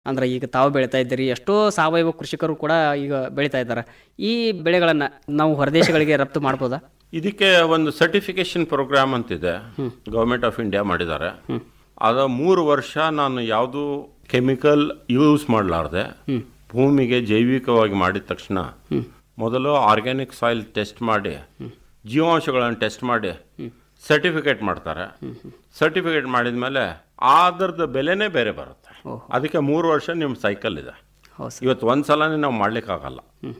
ಅಂದ್ರೆ ಈಗ ತಾವು ಬೆಳೀತಾ ಇದ್ದೀರಿ ಎಷ್ಟೋ ಸಾವಯವ ಕೃಷಿಕರು ಕೂಡ ಈಗ ಬೆಳೀತಾ ಇದ್ದಾರೆ ಈ ಬೆಳೆಗಳನ್ನು ನಾವು ಹೊರದೇಶಗಳಿಗೆ ರಫ್ತು ಮಾಡ್ಬೋದಾ ಇದಕ್ಕೆ ಒಂದು ಸರ್ಟಿಫಿಕೇಶನ್ ಪ್ರೋಗ್ರಾಮ್ ಅಂತಿದೆ ಗೌರ್ಮೆಂಟ್ ಆಫ್ ಇಂಡಿಯಾ ಮಾಡಿದ್ದಾರೆ ಅದ ಮೂರು ವರ್ಷ ನಾನು ಯಾವುದು ಕೆಮಿಕಲ್ ಯೂಸ್ ಮಾಡಲಾರ್ದೆ ಭೂಮಿಗೆ ಜೈವಿಕವಾಗಿ ಮಾಡಿದ ತಕ್ಷಣ ಮೊದಲು ಆರ್ಗ್ಯಾನಿಕ್ ಸಾಯಿಲ್ ಟೆಸ್ಟ್ ಮಾಡಿ ಜೀವಾಂಶಗಳನ್ನು ಟೆಸ್ಟ್ ಮಾಡಿ ಸರ್ಟಿಫಿಕೇಟ್ ಮಾಡ್ತಾರೆ ಸರ್ಟಿಫಿಕೇಟ್ ಮಾಡಿದ ಮೇಲೆ ಅದರದ್ದು ಬೆಲೆನೇ ಬೇರೆ ಬರುತ್ತೆ ಅದಕ್ಕೆ ಮೂರು ವರ್ಷ ನಿಮ್ಮ ಸೈಕಲ್ ಇದೆ ಹೌದು ಸರ್ ಇವತ್ತು ಒಂದು ಸಲನೇ ನಾವು ಮಾಡ್ಲಿಕ್ಕಾಗಲ್ಲ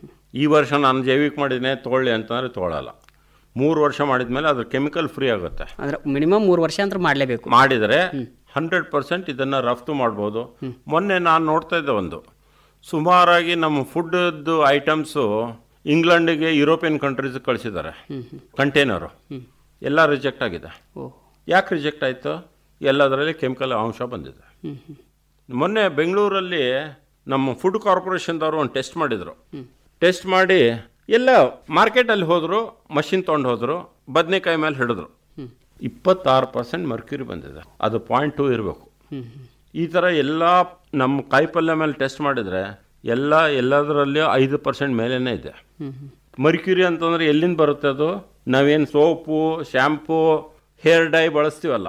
ಈ ವರ್ಷ ನಾನು ಜೈವಿಕ ಮಾಡಿದ್ದೀನಿ ತೊಗೊಳ್ಳಿ ಅಂತಂದರೆ ತೊಗೊಳಲ್ಲ ಮೂರು ವರ್ಷ ಮಾಡಿದ್ಮೇಲೆ ಅದ್ರ ಕೆಮಿಕಲ್ ಫ್ರೀ ಆಗುತ್ತೆ ಅಂದ್ರೆ ಮಿನಿಮಮ್ ಮೂರು ವರ್ಷ ಅಂತ ಮಾಡಲೇಬೇಕು ಮಾಡಿದರೆ ಹಂಡ್ರೆಡ್ ಪರ್ಸೆಂಟ್ ಇದನ್ನು ರಫ್ತು ಮಾಡ್ಬೋದು ಮೊನ್ನೆ ನಾನು ನೋಡ್ತಾ ಇದ್ದೆ ಒಂದು ಸುಮಾರಾಗಿ ನಮ್ಮ ಫುಡ್ದು ಐಟಮ್ಸು ಇಂಗ್ಲೆಂಡಿಗೆ ಯುರೋಪಿಯನ್ ಕಂಟ್ರೀಸ್ ಕಳಿಸಿದ್ದಾರೆ ಕಂಟೈನರು ಎಲ್ಲ ರಿಜೆಕ್ಟ್ ಆಗಿದೆ ಓ ಯಾಕೆ ರಿಜೆಕ್ಟ್ ಆಯಿತು ಎಲ್ಲದರಲ್ಲಿ ಕೆಮಿಕಲ್ ಅಂಶ ಬಂದಿದೆ ಹ್ಮ್ ಹ್ಮ್ ಮೊನ್ನೆ ಬೆಂಗಳೂರಲ್ಲಿ ನಮ್ಮ ಫುಡ್ ಕಾರ್ಪೊರೇಷನ್ದವರು ಒಂದು ಟೆಸ್ಟ್ ಮಾಡಿದರು ಟೆಸ್ಟ್ ಮಾಡಿ ಎಲ್ಲ ಮಾರ್ಕೆಟಲ್ಲಿ ಹೋದರು ಮಷಿನ್ ತೊಗೊಂಡು ಹೋದರು ಬದನೆಕಾಯಿ ಮೇಲೆ ಹಿಡಿದ್ರು ಇಪ್ಪತ್ತಾರು ಪರ್ಸೆಂಟ್ ಮರ್ಕ್ಯೂರಿ ಬಂದಿದೆ ಅದು ಪಾಯಿಂಟ್ ಟೂ ಇರಬೇಕು ಹ್ಮ್ ಹ್ಮ್ ಈ ಥರ ಎಲ್ಲ ನಮ್ಮ ಕಾಯಿಪಲ್ಯ ಮೇಲೆ ಟೆಸ್ಟ್ ಮಾಡಿದರೆ ಎಲ್ಲ ಎಲ್ಲದರಲ್ಲಿ ಐದು ಪರ್ಸೆಂಟ್ ಮೇಲೇ ಇದೆ ಹ್ಮ್ ಹ್ಮ್ ಮರ್ಕ್ಯೂರಿ ಅಂತಂದ್ರೆ ಎಲ್ಲಿಂದ ಬರುತ್ತೆ ಅದು ನಾವೇನು ಸೋಪು ಶ್ಯಾಂಪು ಹೇರ್ ಡೈ ಬಳಸ್ತೀವಲ್ಲ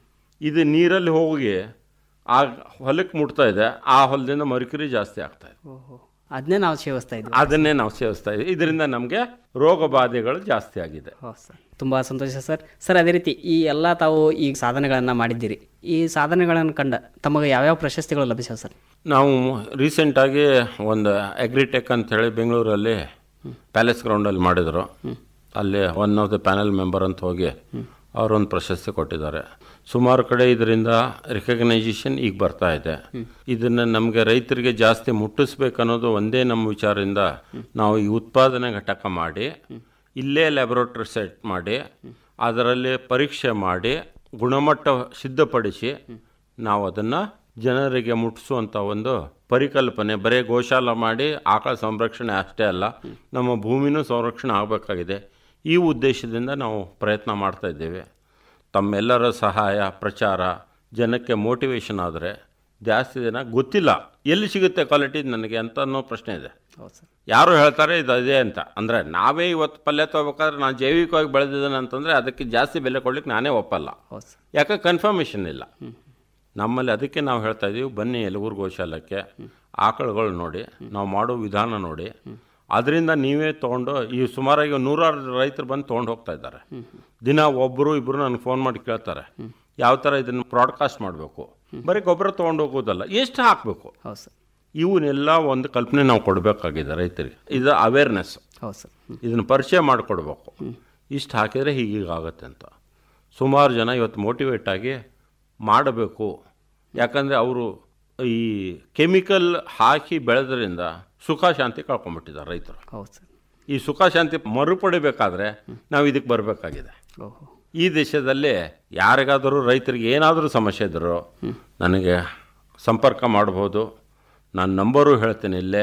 ಇದು ನೀರಲ್ಲಿ ಹೋಗಿ ಆ ಹೊಲಕ್ಕೆ ಮುಟ್ತಾ ಇದೆ ಆ ಹೊಲದಿಂದ ಮರ್ಕ್ಯೂರಿ ಜಾಸ್ತಿ ಆಗ್ತಾ ಇದೆ ಓಹೋ ಅದನ್ನೇ ನಾವು ಸೇವಿಸ್ತಾ ಇದ್ವಿ ಅದನ್ನೇ ನಾವು ಸೇವಿಸ್ತಾ ಇದ್ದೀವಿ ಇದರಿಂದ ನಮಗೆ ರೋಗ ಬಾಧೆಗಳು ಜಾಸ್ತಿ ಆಗಿದೆ ಹೌದು ಸರ್ ತುಂಬ ಸಂತೋಷ ಸರ್ ಸರ್ ಅದೇ ರೀತಿ ಈ ಎಲ್ಲ ತಾವು ಈ ಸಾಧನೆಗಳನ್ನು ಮಾಡಿದ್ದೀರಿ ಈ ಸಾಧನೆಗಳನ್ನು ಕಂಡ ತಮಗೆ ಯಾವ್ಯಾವ ಪ್ರಶಸ್ತಿಗಳು ಲಭಿಸ್ಯಾವ ಸರ್ ನಾವು ರೀಸೆಂಟಾಗಿ ಒಂದು ಅಗ್ರಿಟೆಕ್ ಅಂತ ಹೇಳಿ ಬೆಂಗಳೂರಲ್ಲಿ ಪ್ಯಾಲೇಸ್ ಗ್ರೌಂಡಲ್ಲಿ ಮಾಡಿದರು ಅಲ್ಲಿ one of the panel member ಅಂತ ಹೋಗಿ ಅವರೊಂದು ಪ್ರಶಸ್ತಿ ಕೊಟ್ಟಿದ್ದಾರೆ ಸುಮಾರು ಕಡೆ ಇದರಿಂದ ರಿಕಗ್ನೈಸೇಷನ್ ಈಗ ಬರ್ತಾ ಇದೆ ಇದನ್ನು ನಮಗೆ ರೈತರಿಗೆ ಜಾಸ್ತಿ ಮುಟ್ಟಿಸ್ಬೇಕನ್ನೋದು ಒಂದೇ ನಮ್ಮ ವಿಚಾರದಿಂದ ನಾವು ಈ ಉತ್ಪಾದನೆ ಘಟಕ ಮಾಡಿ ಇಲ್ಲೇ ಲ್ಯಾಬೊರೇಟರಿ ಸೆಟ್ ಮಾಡಿ ಅದರಲ್ಲಿ ಪರೀಕ್ಷೆ ಮಾಡಿ ಗುಣಮಟ್ಟ ಸಿದ್ಧಪಡಿಸಿ ನಾವು ಅದನ್ನು ಜನರಿಗೆ ಮುಟ್ಟಿಸುವಂಥ ಒಂದು ಪರಿಕಲ್ಪನೆ ಬರೀ ಗೋಶಾಲ ಮಾಡಿ ಆಕಳ ಸಂರಕ್ಷಣೆ ಅಷ್ಟೇ ಅಲ್ಲ ನಮ್ಮ ಭೂಮಿನೂ ಸಂರಕ್ಷಣೆ ಆಗಬೇಕಾಗಿದೆ ಈ ಉದ್ದೇಶದಿಂದ ನಾವು ಪ್ರಯತ್ನ ಮಾಡ್ತಾ ಇದ್ದೇವೆ ತಮ್ಮೆಲ್ಲರ ಸಹಾಯ ಪ್ರಚಾರ ಜನಕ್ಕೆ ಮೋಟಿವೇಶನ್ ಆದರೆ ಜಾಸ್ತಿ ಜನ ಗೊತ್ತಿಲ್ಲ ಎಲ್ಲಿ ಸಿಗುತ್ತೆ ಕ್ವಾಲಿಟಿ ನನಗೆ ಅಂತ ಅನ್ನೋ ಪ್ರಶ್ನೆ ಇದೆ ಹೌದು ಸರ್ ಯಾರು ಹೇಳ್ತಾರೆ ಇದು ಅದೇ ಅಂತ ಅಂದರೆ ನಾವೇ ಇವತ್ತು ಪಲ್ಯ ತೊಗೋಬೇಕಾದ್ರೆ ನಾನು ಜೈವಿಕವಾಗಿ ಬೆಳೆದಿದ್ದೇನೆ ಅಂತಂದರೆ ಅದಕ್ಕೆ ಜಾಸ್ತಿ ಬೆಲೆ ಕೊಡ್ಲಿಕ್ಕೆ ನಾನೇ ಒಪ್ಪಲ್ಲ ಹೌದು ಸರ್ ಯಾಕೆ ಕನ್ಫರ್ಮೇಷನ್ ಇಲ್ಲ ನಮ್ಮಲ್ಲಿ ಅದಕ್ಕೆ ನಾವು ಹೇಳ್ತಾ ಇದ್ದೀವಿ ಬನ್ನಿ ಎಲಗೂರು ಗೋಶಾಲಕ್ಕೆ ಆಕಳುಗಳು ನೋಡಿ ನಾವು ಮಾಡೋ ವಿಧಾನ ನೋಡಿ ಅದರಿಂದ ನೀವೇ ತೊಗೊಂಡು ಈ ಸುಮಾರಾಗಿ ನೂರಾರು ರೈತರು ಬಂದು ತೊಗೊಂಡು ಹೋಗ್ತಾ ಇದ್ದಾರೆ ದಿನ ಒಬ್ಬರು ಇಬ್ಬರು ನನಗೆ ಫೋನ್ ಮಾಡಿ ಕೇಳ್ತಾರೆ ಯಾವ ಥರ ಇದನ್ನು ಬ್ರಾಡ್ಕಾಸ್ಟ್ ಮಾಡಬೇಕು ಬರೀ ಗೊಬ್ಬರ ತೊಗೊಂಡು ಹೋಗೋದಲ್ಲ ಎಷ್ಟು ಹಾಕಬೇಕು ಹೌದು ಸರ್ ಇವನ್ನೆಲ್ಲ ಒಂದು ಕಲ್ಪನೆ ನಾವು ಕೊಡಬೇಕಾಗಿದೆ ರೈತರಿಗೆ ಇದು ಅವೇರ್ನೆಸ್ ಹೌದು ಸರ್ ಇದನ್ನು ಪರಿಚಯ ಮಾಡಿಕೊಡ್ಬೇಕು ಇಷ್ಟು ಹಾಕಿದರೆ ಹೀಗೀಗಾಗತ್ತೆ ಅಂತ ಸುಮಾರು ಜನ ಇವತ್ತು ಮೋಟಿವೇಟ್ ಆಗಿ ಮಾಡಬೇಕು ಯಾಕಂದರೆ ಅವರು ಈ ಕೆಮಿಕಲ್ ಹಾಕಿ ಬೆಳೆದ್ರಿಂದ ಸುಖ ಶಾಂತಿ ಕಳ್ಕೊಂಡ್ಬಿಟ್ಟಿದ್ದಾರೆ ರೈತರು ಹೌದು ಸರ್ ಈ ಸುಖ ಶಾಂತಿ ಮರುಪಡಿಬೇಕಾದ್ರೆ ನಾವು ಇದಕ್ಕೆ ಬರಬೇಕಾಗಿದೆ ಓಹೋ ಈ ದೇಶದಲ್ಲಿ ಯಾರಿಗಾದರೂ ರೈತರಿಗೆ ಏನಾದರೂ ಸಮಸ್ಯೆ ಇದ್ದರೂ ನನಗೆ ಸಂಪರ್ಕ ಮಾಡ್ಬೋದು ನಾನು ನಂಬರು ಹೇಳ್ತೀನಿ ಇಲ್ಲೇ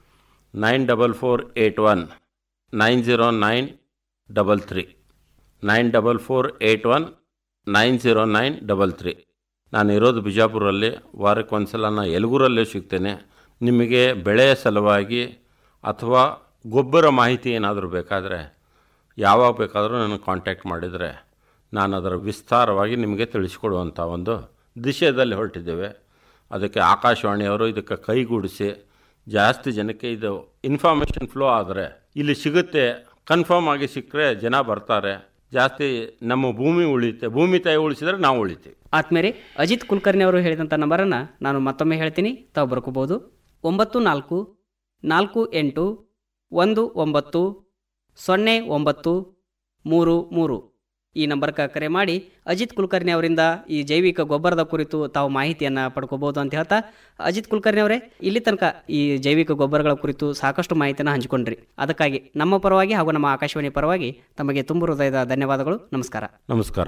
nine double four eight one nine zero nine double three nine double four eight one nine zero nine double three ನಾನು ಇರೋದು ಬಿಜಾಪುರಲ್ಲಿ ವಾರಕ್ಕೆ ಒಂದು ಸಲ ನಾನು ಯಲಗೂರಲ್ಲೇ ಸಿಗ್ತೇನೆ ನಿಮಗೆ ಬೆಳೆಯ ಸಲುವಾಗಿ ಅಥವಾ ಗೊಬ್ಬರ ಮಾಹಿತಿ ಏನಾದರೂ ಬೇಕಾದರೆ ಯಾವಾಗ ಬೇಕಾದರೂ ನನಗೆ ಕಾಂಟ್ಯಾಕ್ಟ್ ಮಾಡಿದರೆ ನಾನು ಅದರ ವಿಸ್ತಾರವಾಗಿ ನಿಮಗೆ ತಿಳಿಸ್ಕೊಡುವಂಥ ಒಂದು ದಿಶೆಯಲ್ಲಿ ಹೊರಟಿದ್ದೇವೆ ಅದಕ್ಕೆ ಆಕಾಶವಾಣಿಯವರು ಇದಕ್ಕೆ ಕೈಗೂಡಿಸಿ ಜಾಸ್ತಿ ಜನಕ್ಕೆ ಇದು ಇನ್ಫಾರ್ಮೇಷನ್ ಫ್ಲೋ ಆದರೆ ಇಲ್ಲಿ ಸಿಗುತ್ತೆ ಕನ್ಫರ್ಮ್ ಆಗಿ ಸಿಕ್ಕರೆ ಜನ ಬರ್ತಾರೆ ಜಾಸ್ತಿ ನಮ್ಮ ಭೂಮಿ ಉಳಿಯುತ್ತೆ ಭೂಮಿ ತಾಯಿ ಉಳಿಸಿದ್ರೆ ನಾವು ಉಳಿತೀವಿ ಆತ್ಮೇರೆ ಅಜಿತ್ ಕುಲಕರ್ಣಿ ಅವರು ಹೇಳಿದಂಥ ನಂಬರನ್ನು ನಾನು ಮತ್ತೊಮ್ಮೆ ಹೇಳ್ತೀನಿ ತಾವು ಬರ್ಕೋಬೋದು ಒಂಬತ್ತು ನಾಲ್ಕು ನಾಲ್ಕು ಎಂಟು ಒಂದು ಒಂಬತ್ತು ಸೊನ್ನೆ ಒಂಬತ್ತು ಮೂರು ಮೂರು ಈ ನಂಬರ್ಗೆ ಕರೆ ಮಾಡಿ ಅಜಿತ್ ಕುಲಕರ್ಣಿ ಅವರಿಂದ ಈ ಜೈವಿಕ ಗೊಬ್ಬರದ ಕುರಿತು ತಾವು ಮಾಹಿತಿಯನ್ನು ಪಡ್ಕೋಬೋದು ಅಂತ ಹೇಳ್ತಾ ಅಜಿತ್ ಕುಲಕರ್ಣಿ ಅವರೇ ಇಲ್ಲಿ ತನಕ ಈ ಜೈವಿಕ ಗೊಬ್ಬರಗಳ ಕುರಿತು ಸಾಕಷ್ಟು ಮಾಹಿತಿಯನ್ನು ಹಂಚಿಕೊಂಡ್ರಿ ಅದಕ್ಕಾಗಿ ನಮ್ಮ ಪರವಾಗಿ ಹಾಗೂ ನಮ್ಮ ಆಕಾಶವಾಣಿ ಪರವಾಗಿ ತಮಗೆ ತುಂಬ ಹೃದಯದ ಧನ್ಯವಾದಗಳು ನಮಸ್ಕಾರ ನಮಸ್ಕಾರ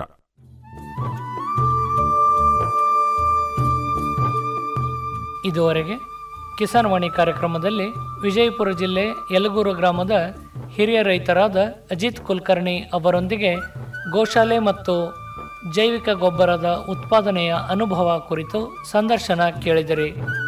ಇದುವರೆಗೆ ಕಿಸಾನ್ ವಾಣಿ ಕಾರ್ಯಕ್ರಮದಲ್ಲಿ ವಿಜಯಪುರ ಜಿಲ್ಲೆ ಯಲಗೂರು ಗ್ರಾಮದ ಹಿರಿಯ ರೈತರಾದ ಅಜಿತ್ ಕುಲಕರ್ಣಿ ಅವರೊಂದಿಗೆ ಗೋಶಾಲೆ ಮತ್ತು ಜೈವಿಕ ಗೊಬ್ಬರದ ಉತ್ಪಾದನೆಯ ಅನುಭವ ಕುರಿತು ಸಂದರ್ಶನ ಕೇಳಿದಿರಿ